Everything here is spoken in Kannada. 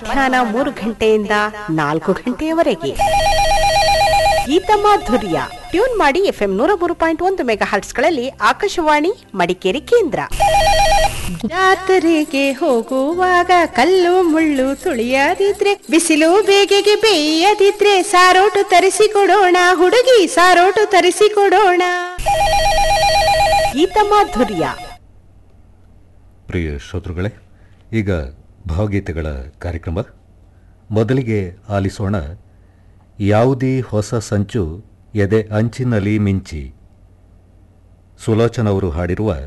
ಮಧ್ಯಾಹ್ನ ಮೂರು ಗಂಟೆಯಿಂದ ನಾಲ್ಕು ಗಂಟೆಯವರೆಗೆ ಗೀತ ಮಾಧುರ್ಯ ಟ್ಯೂನ್ ಮಾಡಿ ಎಫ್ಎಂ ನೂರ ಮೂರು ಪಾಯಿಂಟ್ ಒಂದು ಮೆಗಾ ಹರ್ಟ್ಸ್ಗಳಲ್ಲಿ ಆಕಾಶವಾಣಿ ಮಡಿಕೇರಿ ಕೇಂದ್ರ ಜಾತ್ರೆಗೆ ಹೋಗುವಾಗ ಕಲ್ಲು ಮುಳ್ಳು ತುಳಿಯದಿದ್ರೆ ಬಿಸಿಲು ಬೇಗೆಗೆ ಬೇಯದಿದ್ರೆ ಸಾರೋಟು ತರಿಸಿಕೊಡೋಣ ಹುಡುಗಿ ಸಾರೋಟು ತರಿಸಿಕೊಡೋಣ ಗೀತ ಮಾಧುರ್ಯ ಪ್ರಿಯ ಶ್ರೋತೃಗಳೇ ಈಗ ಭಾವಗೀತೆಗಳ ಕಾರ್ಯಕ್ರಮ ಮೊದಲಿಗೆ ಆಲಿಸೋಣ ಯಾವುದೀ ಹೊಸ ಸಂಚು ಎದೆ ಅಂಚಿನಲ್ಲಿ ಮಿಂಚಿ ಸುಲೋಚನ ಅವರು ಹಾಡಿರುವ